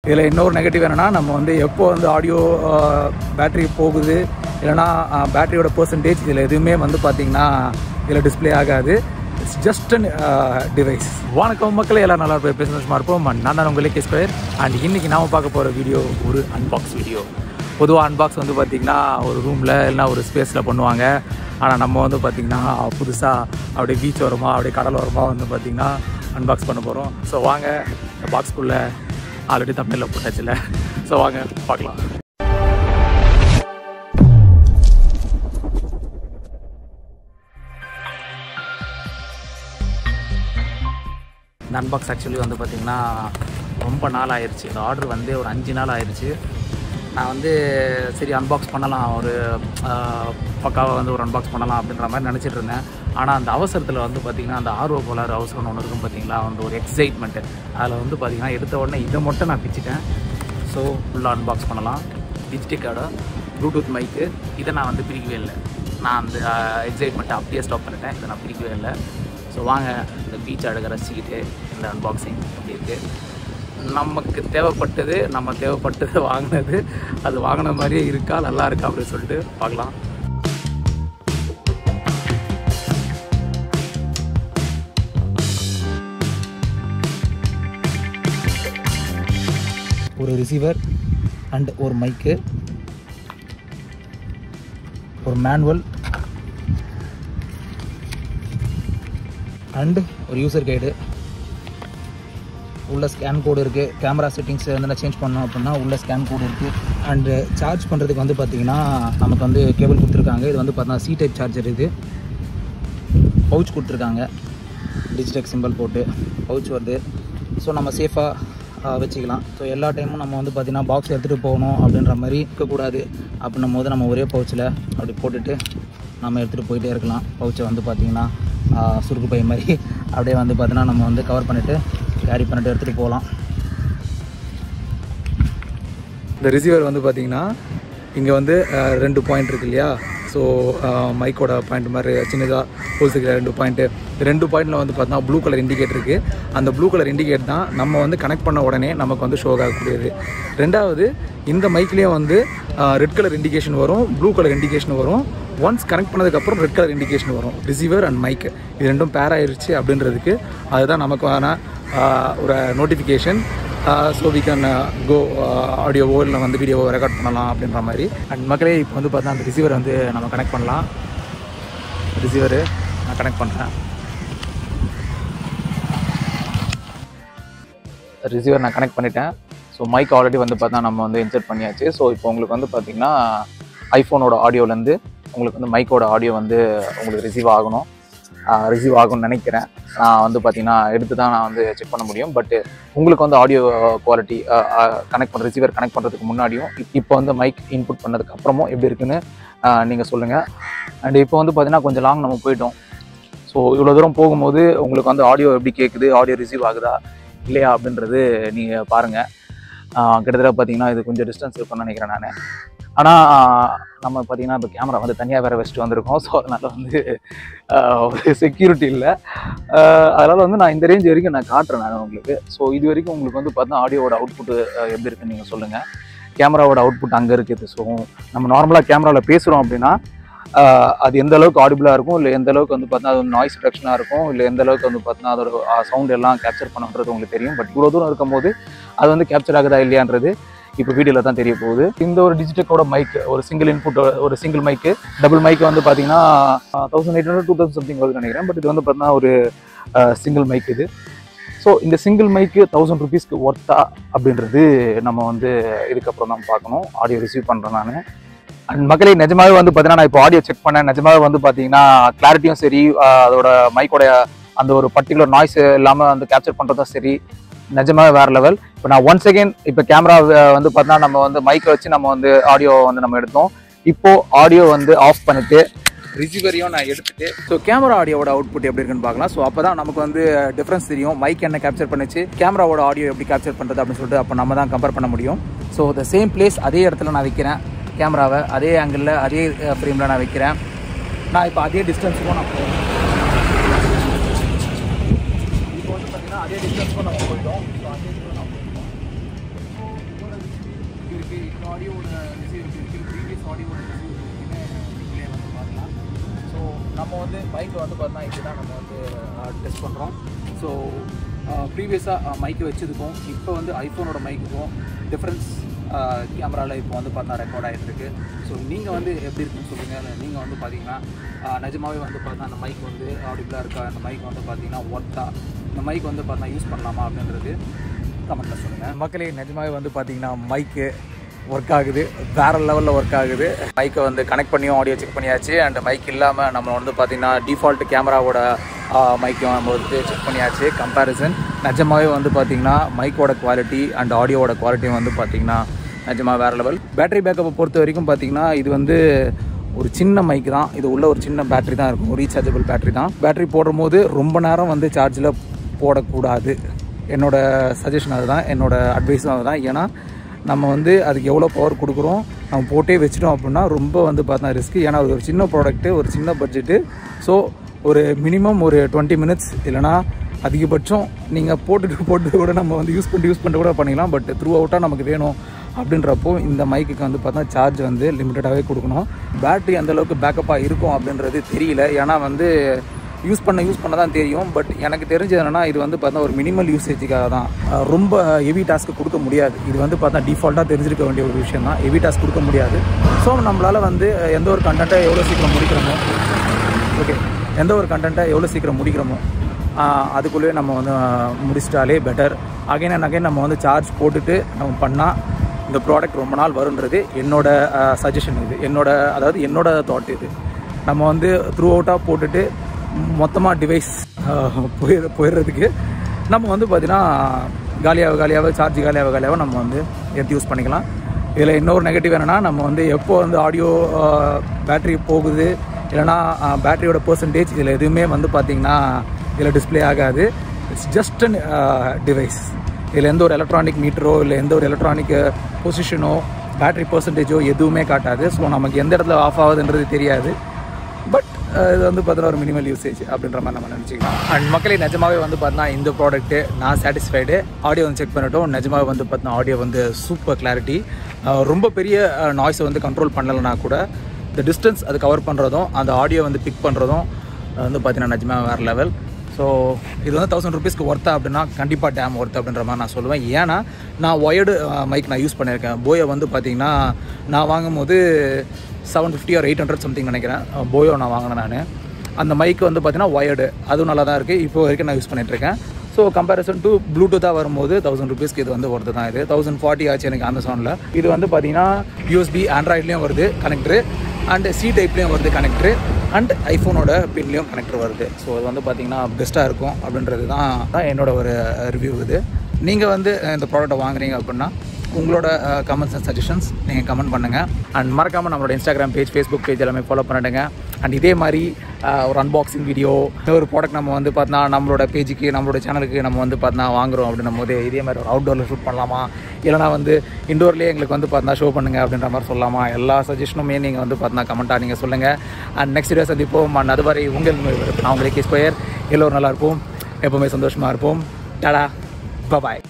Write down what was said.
இதில் இன்னொரு நெகட்டிவ் என்னென்னா நம்ம வந்து எப்போ வந்து ஆடியோ பேட்டரி போகுது இல்லைனா பேட்டரியோட பர்சன்டேஜ் இதில் எதுவுமே வந்து பார்த்திங்கன்னா இதில் டிஸ்ப்ளே ஆகாது இட்ஸ் ஜஸ்ட் அன் டிவைஸ் வணக்கம் மக்களே எல்லாம் நல்லா இருப்பேன் பிஸ்னஸ் இருப்போம் நான் தான் உங்களுக்கு ஸ்கொயர் அண்ட் இன்றைக்கி நாம பார்க்க போகிற வீடியோ ஒரு அன்பாக்ஸ் வீடியோ பொதுவாக அன்பாக்ஸ் வந்து பார்த்திங்கன்னா ஒரு ரூமில் இல்லைனா ஒரு ஸ்பேஸில் பண்ணுவாங்க ஆனால் நம்ம வந்து பார்த்திங்கன்னா புதுசாக அப்படியே பீச் ஓரமாக அப்படியே கடல் ஓரமாக வந்து பார்த்திங்கன்னா அன்பாக்ஸ் பண்ண போகிறோம் ஸோ வாங்க இந்த பாக்ஸ்க்குள்ளே ஆல்ரெடி தமிழில் போட்டாச்சுல ஸோ வாங்க பார்க்கலாம் இந்த அன்பாக்ஸ் ஆக்சுவலி வந்து பார்த்திங்கன்னா ரொம்ப நாள் ஆயிடுச்சு இந்த ஆர்டர் வந்து ஒரு அஞ்சு நாள் ஆயிடுச்சு நான் வந்து சரி அன்பாக்ஸ் பண்ணலாம் ஒரு பக்காவாக வந்து ஒரு அன்பாக்ஸ் பண்ணலாம் அப்படின்ற மாதிரி நினச்சிட்டு இருந்தேன் ஆனால் அந்த அவசரத்தில் வந்து பார்த்திங்கன்னா அந்த ஆர்வ கோளாறு அவசரம் ஒன்று இருக்கும் பார்த்தீங்களா அந்த ஒரு எக்ஸைட்மெண்ட்டு அதில் வந்து பார்த்திங்கன்னா எடுத்த உடனே இதை மட்டும் நான் பிச்சுட்டேன் ஸோ ஃபுல்லாக அன்பாக்ஸ் பண்ணலாம் டிஜிட்டிக்கோட ப்ளூடூத் மைக்கு இதை நான் வந்து பிரிக்கவே இல்லை நான் அந்த எக்ஸைட்மெண்ட்டை அப்படியே ஸ்டாப் பண்ணிட்டேன் இதை நான் பிரிக்கவே இல்லை ஸோ வாங்க இந்த பீச் அழகை ரசிக்கிட்டு இந்த அன்பாக்சிங் அப்படி இருக்குது நமக்கு தேவைப்பட்டது நம்ம தேவைப்பட்டது வாங்கினது அது வாங்கின மாதிரியே இருக்கா நல்லா இருக்கா அப்படின்னு சொல்லிட்டு பார்க்கலாம் ஒரு ரிசீவர் அண்ட் ஒரு மைக்கு ஒரு மேனுவல் அண்ட் ஒரு யூசர் கைடு உள்ள ஸ்கேன் கோடு இருக்குது கேமரா செட்டிங்ஸ் வந்து சேஞ்ச் பண்ணோம் அப்படின்னா உள்ள ஸ்கேன் கோடு இருக்குது அண்டு சார்ஜ் பண்ணுறதுக்கு வந்து பார்த்திங்கன்னா நமக்கு வந்து கேபிள் கொடுத்துருக்காங்க இது வந்து பார்த்தீங்கன்னா சி டைப் சார்ஜர் இது பவுச் கொடுத்துருக்காங்க டிஜிடெக் சிம்பிள் போட்டு பவுச் வருது ஸோ நம்ம சேஃபாக வச்சுக்கலாம் ஸோ எல்லா டைமும் நம்ம வந்து பார்த்திங்கன்னா பாக்ஸ் எடுத்துகிட்டு போகணும் அப்படின்ற மாதிரி இருக்கக்கூடாது அப்படின்னும் போது நம்ம ஒரே பவுச்சில் அப்படி போட்டுட்டு நம்ம எடுத்துகிட்டு போயிட்டே இருக்கலாம் பவுச்சை வந்து பார்த்திங்கன்னா சுருக்கு பை மாதிரி அப்படியே வந்து பார்த்தீங்கன்னா நம்ம வந்து கவர் பண்ணிவிட்டு கேரி பண்ணிட்டு எடுத்துகிட்டு போகலாம் இந்த ரிசீவர் வந்து பார்த்திங்கன்னா இங்கே வந்து ரெண்டு பாயிண்ட் இருக்கு இல்லையா ஸோ மைக்கோட பாயிண்ட் மாதிரி சின்னதாக ஹோல்ஸுக்கு ரெண்டு பாயிண்ட்டு ரெண்டு பாயிண்டில் வந்து பார்த்தீங்கன்னா ப்ளூ கலர் இண்டிகேட் இருக்குது அந்த ப்ளூ கலர் இண்டிகேட் தான் நம்ம வந்து கனெக்ட் பண்ண உடனே நமக்கு வந்து ஷோ ஆகக்கூடியது ரெண்டாவது இந்த மைக்லேயும் வந்து ரெட் கலர் இண்டிகேஷன் வரும் ப்ளூ கலர் இண்டிகேஷன் வரும் ஒன்ஸ் கனெக்ட் பண்ணதுக்கப்புறம் ரெட் கலர் இண்டிகேஷன் வரும் ரிசீவர் அண்ட் மைக் இது ரெண்டும் பேர் ஆயிடுச்சு அப்படின்றதுக்கு அதுதான் நமக்கான ஒரு notification so we can go ஆடியோவோ இல்லை வந்து வீடியோவோ ரெக்கார்ட் பண்ணலாம் அப்படின்ற மாதிரி அண்ட் மக்களே இப்போ வந்து பார்த்தா அந்த ரிசீவர் வந்து நம்ம கனெக்ட் பண்ணலாம் ரிசீவரு நான் கனெக்ட் பண்ணுறேன் ரிசீவர் நான் கனெக்ட் பண்ணிட்டேன் ஸோ மைக் ஆல்ரெடி வந்து பார்த்தா நம்ம வந்து இன்சர்ட் பண்ணியாச்சு ஸோ இப்போ உங்களுக்கு வந்து பார்த்திங்கன்னா ஐஃபோனோட ஆடியோலேருந்து உங்களுக்கு வந்து மைக்கோட ஆடியோ வந்து உங்களுக்கு ரிசீவ் ஆகணும் ரிசீவ் ஆகும்னு நினைக்கிறேன் நான் வந்து பார்த்தீங்கன்னா எடுத்து தான் நான் வந்து செக் பண்ண முடியும் பட் உங்களுக்கு வந்து ஆடியோ குவாலிட்டி கனெக்ட் பண்ண ரிசீவர் கனெக்ட் பண்ணுறதுக்கு முன்னாடியும் இப்போ வந்து மைக் இன்புட் பண்ணதுக்கு அப்புறமும் எப்படி இருக்குன்னு நீங்கள் சொல்லுங்கள் அண்ட் இப்போ வந்து பார்த்தீங்கன்னா கொஞ்சம் லாங் நம்ம போயிட்டோம் ஸோ இவ்வளோ தூரம் போகும்போது உங்களுக்கு வந்து ஆடியோ எப்படி கேட்குது ஆடியோ ரிசீவ் ஆகுதா இல்லையா அப்படின்றது நீங்கள் பாருங்கள் கிட்டத்தட்ட பார்த்தீங்கன்னா இது கொஞ்சம் டிஸ்டன்ஸ் இருக்கும்னு நினைக்கிறேன் நான் ஆனால் நம்ம பார்த்தீங்கன்னா இப்போ கேமரா வந்து தனியாக வேறு வச்சுட்டு வந்திருக்கோம் ஸோ அதனால் வந்து ஒரு செக்யூரிட்டி இல்லை அதனால் வந்து நான் இந்த ரேஞ்ச் வரைக்கும் நான் காட்டுறேன் நான் உங்களுக்கு ஸோ இது வரைக்கும் உங்களுக்கு வந்து பார்த்தா ஆடியோவோட அவுட்புட் எப்படி இருக்குன்னு நீங்கள் சொல்லுங்கள் கேமராவோட அவுட்புட் அங்கே இருக்குது ஸோ நம்ம நார்மலாக கேமராவில் பேசுகிறோம் அப்படின்னா அது எந்த அளவுக்கு ஆடிபிளாக இருக்கும் இல்லை எந்த அளவுக்கு வந்து பார்த்தா அது நாய்ஸ் ரிடக்ஷனாக இருக்கும் இல்லை எந்த அளவுக்கு வந்து பார்த்தீங்கன்னா அதோட சவுண்ட் எல்லாம் கேப்சர் பண்ணுறது உங்களுக்கு தெரியும் பட் இவ்வளோ தூரம் இருக்கும்போது அது வந்து கேப்சர் ஆகுதா இல்லையான்றது இப்போ வீடியோவில் தான் தெரிய போகுது இந்த ஒரு டிஜிட்டக்கோட மைக் ஒரு சிங்கிள் இன்புட் ஒரு சிங்கிள் மைக்கு டபுள் மைக் வந்து பார்த்தீங்கன்னா thousand eight hundred two thousand something வருதுன்னு நினைக்கிறேன் பட் இது வந்து பார்த்தீங்கன்னா ஒரு சிங்கிள் மைக் இது ஸோ இந்த சிங்கிள் மைக்கு தௌசண்ட் ருபீஸ்க்கு ஒர்த்தா அப்படின்றது நம்ம வந்து இதுக்கப்புறம் தான் பார்க்கணும் ஆடியோ ரிசீவ் பண்ணுறேன் நான் அண்ட் மக்களே நிஜமாவே வந்து பார்த்தீங்கன்னா நான் இப்போ ஆடியோ செக் பண்ணேன் நிஜமாவே வந்து பார்த்தீங்கன்னா கிளாரிட்டியும் சரி அதோட மைக்கோட அந்த ஒரு பர்டிகுலர் நாய்ஸ் இல்லாமல் வந்து கேப்சர் பண்ணுறதும் சரி நிஜமாவே வேறு லெவல் இப்போ நான் ஒன் செகண்ட் இப்போ கேமரா வந்து பார்த்தீங்கன்னா நம்ம வந்து மைக்கை வச்சு நம்ம வந்து ஆடியோ வந்து நம்ம எடுத்தோம் இப்போ ஆடியோ வந்து ஆஃப் பண்ணிட்டு ரிசீவரையும் நான் எடுத்துட்டு ஸோ கேமரா ஆடியோட அவுட்புட் எப்படி இருக்குன்னு பார்க்கலாம் ஸோ அப்போ தான் நமக்கு வந்து டிஃப்ரென்ஸ் தெரியும் மைக் என்ன கேப்சர் பண்ணுச்சு கேமராவோட ஆடியோ எப்படி கேப்சர் பண்ணுறது அப்படின்னு சொல்லிட்டு அப்போ நம்ம தான் கம்பேர் பண்ண முடியும் ஸோ த சேம் பிளேஸ் அதே இடத்துல நான் வைக்கிறேன் கேமராவை அதே ஆங்கிளில் அதே ஃப்ரேமில் நான் வைக்கிறேன் நான் இப்போ அதே டிஸ்டன்ஸுக்கும் நான் போகிறேன் இப்போ வந்து பார்த்தீங்கன்னா அதே டிஸ்டன்ஸ்க்கும் நம்ம போயிட்டோம் ஸோ அதே இதுக்கும் நான் ஆடியோவோட ரிசீவ் இருக்குது ப்ரீவியஸ் ஆடியோவோட ரிசீவ் இருக்குன்னு நீங்களே வந்து பார்க்கலாம் ஸோ நம்ம வந்து பைக்கை வந்து பார்த்தா இதுதான் நம்ம வந்து டெஸ்ட் பண்ணுறோம் ஸோ ப்ரீவியஸாக மைக்கு வச்சதுக்கும் இப்போ வந்து ஐஃபோனோட மைக்குக்கும் டிஃப்ரென்ஸ் கேமராவில் இப்போ வந்து பார்த்தா ரெக்கார்ட் ஆகிட்டு இருக்கு ஸோ நீங்கள் வந்து எப்படி இருக்குன்னு சொல்லுங்கள் நீங்கள் வந்து பார்த்தீங்கன்னா ஆஹ் நிஜமாவே வந்து பார்த்தா அந்த மைக் வந்து ஆடிபிளாக இருக்கா அந்த மைக் வந்து பார்த்தீங்கன்னா ஒர்த்தா இந்த மைக் வந்து பார்த்தா யூஸ் பண்ணலாமா அப்படின்றது கமெண்ட்டில் சொல்லுங்கள் மக்களே நிஜமாவே வந்து பார்த்தீங்கன்னா மைக்கு ஒர்க் ஆகுது வேற லெவலில் ஒர்க் ஆகுது மைக்கை வந்து கனெக்ட் பண்ணியும் ஆடியோ செக் பண்ணியாச்சு அண்ட் மைக் இல்லாமல் நம்ம வந்து பார்த்தீங்கன்னா டிஃபால்ட் கேமராவோட மைக்கும் நம்ம வந்து செக் பண்ணியாச்சு கம்பேரிசன் நிஜமாவே வந்து பார்த்தீங்கன்னா மைக்கோட குவாலிட்டி அண்ட் ஆடியோவோட குவாலிட்டியும் வந்து பார்த்தீங்கன்னா நிஜமாக வேறு லெவல் பேட்டரி பேக்கப்பை பொறுத்த வரைக்கும் பார்த்தீங்கன்னா இது வந்து ஒரு சின்ன மைக் தான் இது உள்ள ஒரு சின்ன பேட்டரி தான் இருக்கும் ரீசார்ஜபிள் பேட்டரி தான் பேட்டரி போடும் போது ரொம்ப நேரம் வந்து சார்ஜில் போடக்கூடாது என்னோட சஜஷன் அதுதான் என்னோட அட்வைஸும் அதுதான் ஏன்னா நம்ம வந்து அதுக்கு எவ்வளோ பவர் கொடுக்குறோம் நம்ம போட்டே வச்சிட்டோம் அப்படின்னா ரொம்ப வந்து பார்த்தா ரிஸ்க்கு ஏன்னா அது ஒரு சின்ன ப்ராடக்ட்டு ஒரு சின்ன பட்ஜெட்டு ஸோ ஒரு மினிமம் ஒரு டுவெண்ட்டி மினிட்ஸ் இல்லைனா அதிகபட்சம் நீங்கள் போட்டுட்டு போட்டு கூட நம்ம வந்து யூஸ் பண்ணிட்டு யூஸ் பண்ணிட்டு கூட பண்ணிக்கலாம் பட் த்ரூ அவுட்டாக நமக்கு வேணும் அப்படின்றப்போ இந்த மைக்குக்கு வந்து பார்த்தா சார்ஜ் வந்து லிமிட்டடாகவே கொடுக்கணும் பேட்டரி அந்த அளவுக்கு பேக்கப்பாக இருக்கும் அப்படின்றது தெரியல ஏன்னா வந்து யூஸ் பண்ண யூஸ் பண்ண தான் தெரியும் பட் எனக்கு தெரிஞ்சது என்னன்னா இது வந்து பார்த்தா ஒரு மினிமல் யூசேஜுக்காக தான் அஹ் ரொம்ப ஹெவி டாஸ்க்கு கொடுக்க முடியாது இது வந்து பார்த்தா டிஃபால்ட்டாக தெரிஞ்சிருக்க வேண்டிய ஒரு விஷயம் தான் ஹெவி டாஸ்க் கொடுக்க முடியாது ஸோ நம்மளால் வந்து எந்த ஒரு கண்டென்ட்டை எவ்வளோ சீக்கிரம் முடிக்கிறோமோ ஓகே எந்த ஒரு கண்டென்ட்டை எவ்வளோ சீக்கிரம் முடிக்கிறோமோ ஆஹ் அதுக்குள்ளேயே நம்ம வந்து ஆஹ் முடிச்சிட்டாலே பெட்டர் அகைன் அண்ட் அகைன் நம்ம வந்து சார்ஜ் போட்டுட்டு நம்ம பண்ணால் இந்த ப்ராடக்ட் ரொம்ப நாள் வருன்றது என்னோட சஜஷன் இது என்னோட அதாவது என்னோட தாட் இது நம்ம வந்து த்ரூ அவுட்டாக போட்டுட்டு மொத்தமாக டிவைஸ் போயிட போயிடுறதுக்கு நம்ம வந்து பார்த்திங்கன்னா காலியாக காலியாக சார்ஜ் காலியாக காலியாக நம்ம வந்து எடுத்து யூஸ் பண்ணிக்கலாம் இதில் இன்னொரு நெகட்டிவ் என்னென்னா நம்ம வந்து எப்போ வந்து ஆடியோ பேட்ரி போகுது இல்லைனா பேட்டரியோட பர்சன்டேஜ் இதில் எதுவுமே வந்து பார்த்திங்கன்னா இதில் டிஸ்ப்ளே ஆகாது இட்ஸ் ஜஸ்ட் அன் டிவைஸ் இதில் எந்த ஒரு எலக்ட்ரானிக் மீட்டரோ இல்லை எந்த ஒரு எலக்ட்ரானிக் பொசிஷனோ பேட்டரி பர்சன்டேஜோ எதுவுமே காட்டாது ஸோ நமக்கு எந்த இடத்துல ஆஃப் ஆகுதுன்றது தெரியாது பட் இது வந்து பார்த்தீங்கன்னா ஒரு மினிமல் யூசேஜ் அப்படின்ற மாதிரி நம்ம நினச்சிக்கலாம் அண்ட் மக்களே நிஜமாவே வந்து பார்த்தீங்கன்னா இந்த ப்ராடக்ட்டு நான் சாட்டிஸ்ஃபைடு ஆடியோ வந்து செக் பண்ணிட்டோம் நிஜமாவே வந்து பார்த்தீங்கன்னா ஆடியோ வந்து சூப்பர் கிளாரிட்டி ரொம்ப பெரிய நாய்ஸை வந்து கண்ட்ரோல் பண்ணலைன்னா கூட இந்த டிஸ்டன்ஸ் அது கவர் பண்ணுறதும் அந்த ஆடியோ வந்து பிக் பண்ணுறதும் வந்து பார்த்தீங்கன்னா நிஜமாக வேறு லெவல் ஸோ இது வந்து தௌசண்ட் ருபீஸ்க்கு ஒர்த்தா அப்படின்னா கண்டிப்பாக டேம் ஒர்த் அப்படின்ற மாதிரி நான் சொல்லுவேன் ஏன்னா நான் ஒயர்டு மைக் நான் யூஸ் பண்ணியிருக்கேன் போயை வந்து பார்த்தீங்கன்னா நான் வாங்கும்போது seven fifty or eight hundred something நினைக்கிறேன் போயோ நான் வாங்கினேன் நான் அந்த மைக் வந்து பார்த்தீங்கன்னா ஒயர்டு அதுவும் நல்லா தான் இருக்குது இப்போ வரைக்கும் நான் யூஸ் பண்ணிகிட்ருக்கேன் ஸோ கம்பேரிசன் டு ப்ளூடூத்தாக வரும்போது தௌசண்ட் ருபீஸ்க்கு இது வந்து ஒர்த்து தான் இது தௌசண்ட் ஃபார்ட்டி ஆச்சு எனக்கு அமேசானில் இது வந்து பார்த்தீங்கன்னா யூஎஸ்பி ஆண்ட்ராய்ட்லேயும் வருது கனெக்டரு அண்ட் சி டைப்லேயும் வருது கனெக்டரு அண்ட் ஐஃபோனோட பின்லேயும் கனெக்டர் வருது ஸோ அது வந்து பார்த்தீங்கன்னா பெஸ்ட்டாக இருக்கும் அப்படின்றது தான் தான் என்னோட ஒரு ரிவ்யூ இது நீங்கள் வந்து இந்த ப்ராடக்ட்டை வாங்குறீங்க அப்படின்னா உங்களோட கமெண்ட்ஸ் அண்ட் சஜஷன்ஸ் நீங்கள் கமெண்ட் பண்ணுங்கள் அண்ட் மறக்காமல் நம்மளோட இன்ஸ்டாகிராம் பேஜ் ஃபேஸ்புக் பேஜ் எல்லாமே ஃபாலோ பண்ணிடுங்க அண்ட் இதே மாதிரி அஹ், ஒரு அன்பாக்சிங் வீடியோ ஒரு ப்ராடக்ட் நம்ம வந்து பார்த்தா நம்மளோட பேஜுக்கு நம்மளோட சேனலுக்கு நம்ம வந்து பார்த்தா வாங்குறோம் அப்படின்னும் போது இதே மாதிரி ஒரு அவுட்டோரில் ஷூட் பண்ணலாமா இல்லைனா வந்து இண்டோர்லேயே எங்களுக்கு வந்து பார்த்தா ஷோ பண்ணுங்க அப்படின்ற மாதிரி சொல்லலாமா எல்லா சஜஷனுமே நீங்கள் வந்து பார்த்தா கமெண்ட்டாக நீங்கள் சொல்லுங்கள் அண்ட் நெக்ஸ்ட் வீடியோ சந்திப்போம் அண்ட் அதுவரை உங்கள் நான் உங்களுக்கு ஸ்கொயர் எல்லோரும் நல்லா இருப்போம் எப்போவுமே சந்தோஷமாக இருப்போம் டாடா பாய்